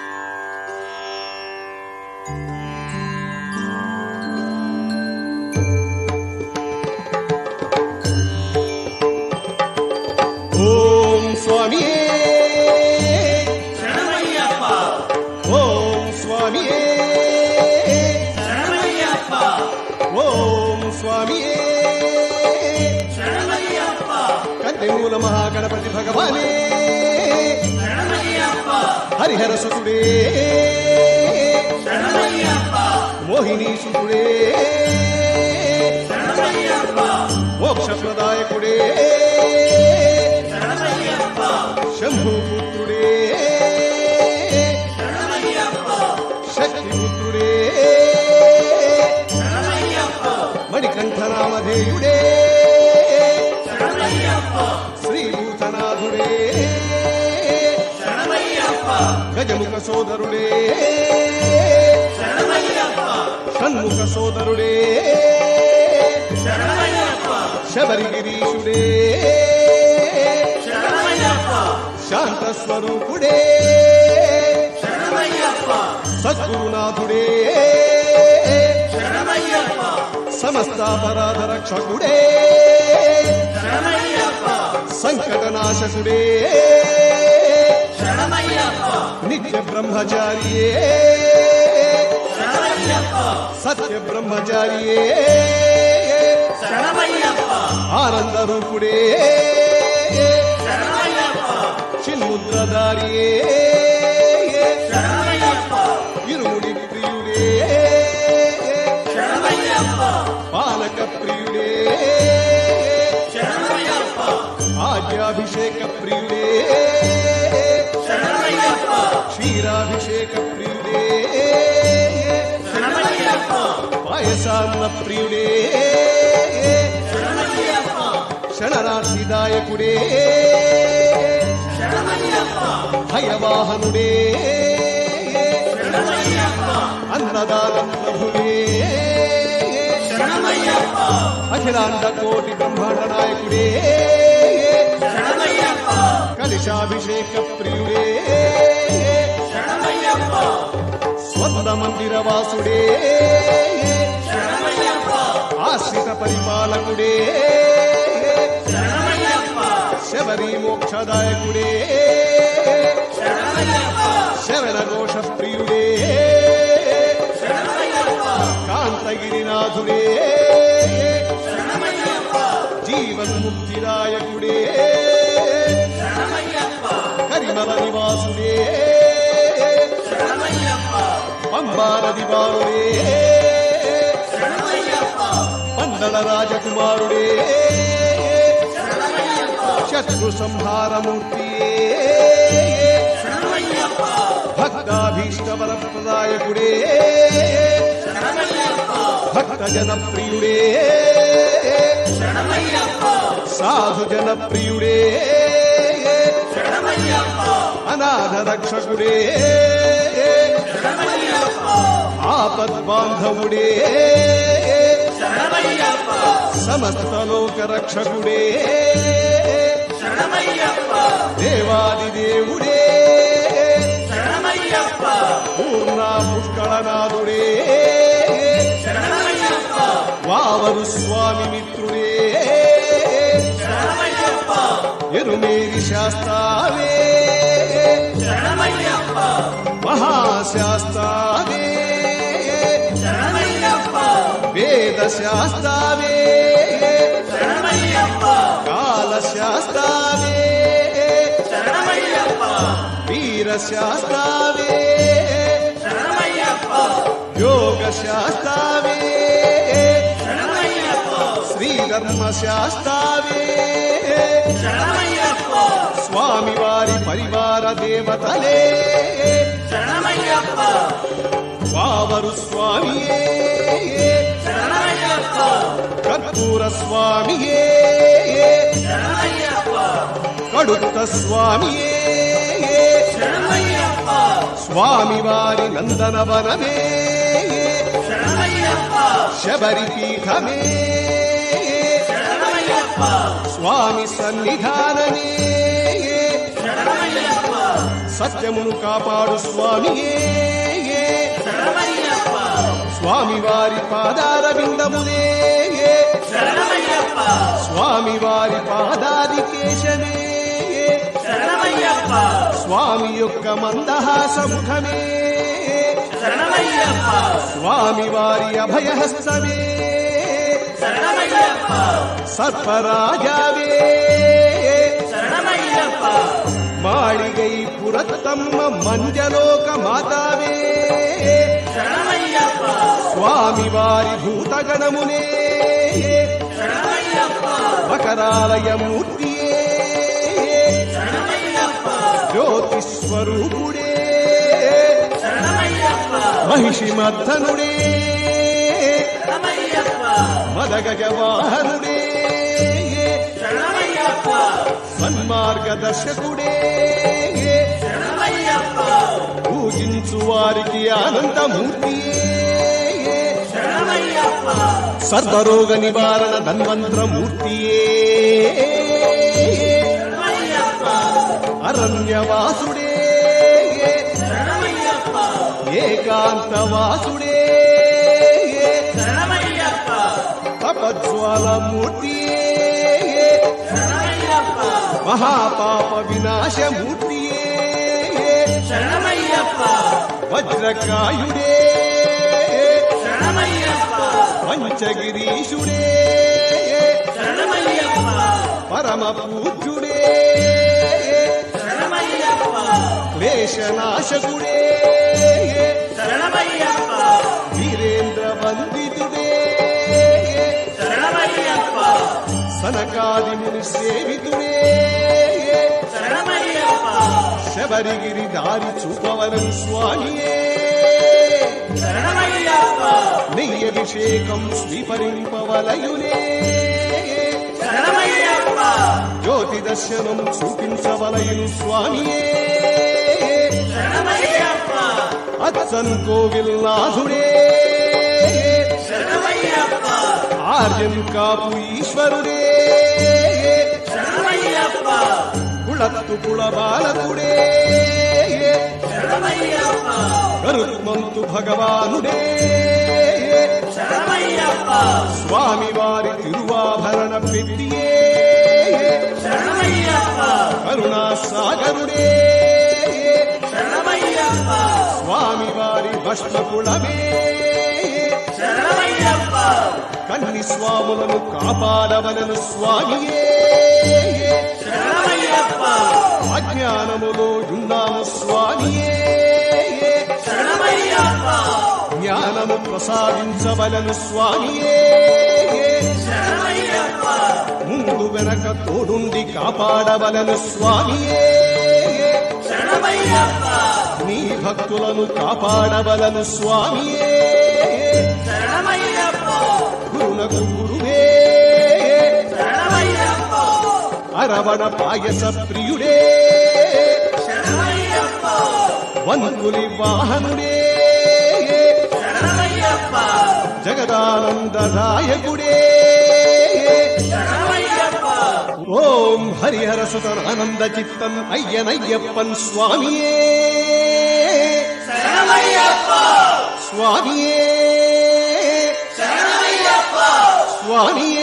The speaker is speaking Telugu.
ఓం స్వామియే శరణమయ్యప్ప ఓం స్వామియే శరణమయ్యప్ప ఓం స్వామియే శరణమయ్యప్ప కందెమూల మహాగణపతి భగవానే శరణమయ్యప్ప హరిహర సుతుడే శరణమయ్యప్ప మోహిని సుతుడే శరణమయ్యప్ప మోక్షప్రదాయకుడే శరణమయ్యప్ప శంభుపుత్రుడే శరణమయ్యప్ప శక్తిపుత్రుడే శరణమయ్యప్ప మణికంఠనామధేయుడే శరణమయ్యప్ప శ్రీభూతనాథుడే శరణమయ్యప్ప గజముఖ సోదరుడే శరణమయ్యప్ప షణ్ముఖ సోదరుడే శరణమయ్యప్ప శబరిగిరీషుడే శరణమయ్యప్ప శాంత స్వరూపుడే శరణమయ్యప్ప సద్గురునాథుడే శరణమయ్యప్ప సమస్తాపరాధ రక్షకుడే శరణమయ్యప్ప సంకటనాశకుడే శరణమయ్యప్ప నిత్య బ్రహ్మచారియే శరణమయ్యప్ప సత్య బ్రహ్మచారియే శరణమయ్యప్ప ఆనంద రూపుడే శరణమయ్యప్ప చిన్ముద్రధారియే శరణమయ్యప్ప ఇరుముడి ప్రియుడే శరణమయ్యప్ప పాలక ప్రియుడే శరణమయ్యప్ప ఆద్యాభిషేక ప్రియుడే శరణమయ్యప్ప క్షీరాభిషేక ప్రియుడే శరణమయ్యప్ప పాయసాన్న ప్రియుడే శరణమయ్యప్ప శరణార్థిదాయకుడే శరణమయ్యప్ప భయవాహనుడే శరణమయ్యప్ప అన్నదాన ప్రభుడే శరణమయ్యప్ప అఖిలాండ కోటి బ్రహ్మాండ నాయకుడే శరణమయ్యప్ప కలిశాభిషేక ప్రియుడే శరణమయ్యప్ప స్వర్ణ మందిర వాసుడే శరణమయ్యప్ప ఆశ్రిత పరిపాలకుడే శరణమయ్యప్ప శబరి మోక్షదాయకుడే శరణమయ్యప్ప శవన ఘోష ప్రియుడే శరణమయ్యప్ప కాంతగిరినాథుడే శరణమయ్యప్ప జీవన్ముక్తిదాయకుడే శరణమయ్యప్ప కరిమల నివాసుడే శరణమయ్యప్ప పంబానది బాలుడే శరణమయ్యప్ప పందల రాజకుమారుడే శరణమయ్యప్ప శత్రు సంహారమూర్తియే శరణమయ్యప్ప భక్తాభీష్ట వరప్రదాయకుడే శరణమయ్యప్ప భక్త జన ప్రియుడే శరణమయ్యప్ప సాధు జన ప్రియుడే శరణమయ్యప్ప అనాథ రక్షకుడే శరణమయ్యప్ప ఆపద్బాంధవుడే శరణమయ్యప్ప సమస్త లోక రక్షకుడే శరణమయ్యప్ప దేవాది దేవుడే శరణమయ్యప్ప పూర్ణ పుష్కళనాథుడే శరణమయ్యప్ప వావరు స్వామి మిత్రుడే శరణమయ్యప్ప ఎరుమేరి శాస్త్రావే శరణమయ్యప్ప మహాశాస్త్రావే శరణమయ్యప్ప వేద శాస్త్రావే శరణమయ్యప్ప కాల శాస్త్రావే శరణమయ్యప్ప వీర శాస్త్రావే శరణమయ్యప్ప యోగ శాస్త్రావే శరణమయ్యప్ప శ్రీధర్మ శాస్త్రావే శరణమయ్యప్ప స్వామి వారి పరివార దేవతలే శరణమయ్యప్ప వావరు స్వామియే శరణమయ్యప్ప కర్పూర స్వామియే శరణమయ్యప్ప కడుత్త స్వామియే శరణమయ్యప్ప స్వామివారి నందనవనమే శరణమయ్యప్ప శబరి పీఠమే శరణమయ్యప్ప స్వామి సన్నిధానమే శరణమయ్యప్ప సత్యమును కాపాడు స్వామియే శరణమయ్యప్ప స్వామివారి పాదార విందములే శరణమయ్యప్ప స్వామివారి పాదాది కేశమే శరణమయ్యప్ప స్వామి యొక్క మందహాస ముఖమే శరణమయ్యప్ప స్వామివారి అభయహస్తమే శరణమయ్యప్ప సర్పరాజావే శరణమయ్యప్ప మాళిగై పురత్తమ్మ మంజలోక మాతావే శరణమయ్యప్ప స్వామివారి భూతగణమునే శరణమయ్యప్ప మకరాలయ మూర్తియే శరణమయ్యప్ప జ్యోతిస్వరూపుడే శరణమయ్యప్ప మహిషిమర్ధనుడే శరణమయ్యప్ప మదగజవాహనుడే శరణమయ్యప్ప సన్మార్గదర్శకుడే శరణమయ్యప్ప పూజించు వారికి ఆనందమూర్తియే శరణమయ్యప్ప సర్వరోగ నివారణ ధన్వంతరమూర్తియే శరణమయ్యప్ప అరణ్యవాసుడే శరణమయ్యప్ప ఏకాంతవాసుడే శరణమయ్యప్ప తపజ్వాలమూర్తియే శరణమయ్యప్ప మహాపాప వినాశమూర్తియే శరణమయ్యప్ప వజ్రకాయుడే శరణమయ్యప్ప పంచగిరీషుడే శరణమయ్యప్ప పరమ పూజ్యుడే శరణమయ్యప్ప క్లేశనాశకుడే శరణమయ్యప్ప వీరేంద్ర వందితుడే శరణమయ్యప్ప సనకాది ముని సేవితుడే శరణమయ్యప్ప శబరిగిరి దారి చూపవరం స్వామియే శరణమయ్యప్ప నెయ్యభిషేకం స్వీకరింపవలయునే శరణమయ్యప్ప జ్యోతి దర్శనం చూపించవలయును స్వామియే శరణమయ్యప్ప అచ్చన్ కోవిల్ నాథుడే శరణమయ్యప్ప ఆర్యన్ కాపు ఈశ్వరుడే శరణమయ్యప్ప కుళత్తు కుళబాలకుడే శరణమయ్యప్ప గరుత్మంతు భగవానుడే శరణమయ్యప్ప స్వామివారి తిరువాభరణ పెట్టియే శరణమయ్యప్ప కరుణా సాగరుడే శరణమయ్యప్ప స్వామివారి భస్మకుళమే శరణమయ్యప్ప కన్ని స్వాములను కాపాడవలను స్వామియే శరణమయ్యప్ప అజ్ఞానములో ఉన్నాము స్వామియే శరణమయ్యప్ప జ్ఞానము ప్రసాదించవలను స్వామియే శరణమయ్యప్ప ముందు వెనక తోడుండి కాపాడవలను స్వామియే శరణమయ్యప్ప నీ భక్తులను కాపాడవలను స్వామియే శరణమయ్యప్ప గురునకు గురువే శరణమయ్యప్ప అరవణ పాయస ప్రియుడే శరణమయ్యప్ప వంకులి వాహనుడే శరణమయ్యప్ప జగదానందదాయకుడే శరణమయ్యప్ప ఓం హరిహర సుతనానంద చిత్తం అయ్యనయ్యప్పన్ స్వామియే శరణమయ్యప్ప స్వామియే శరణమయ్యప్ప స్వామియే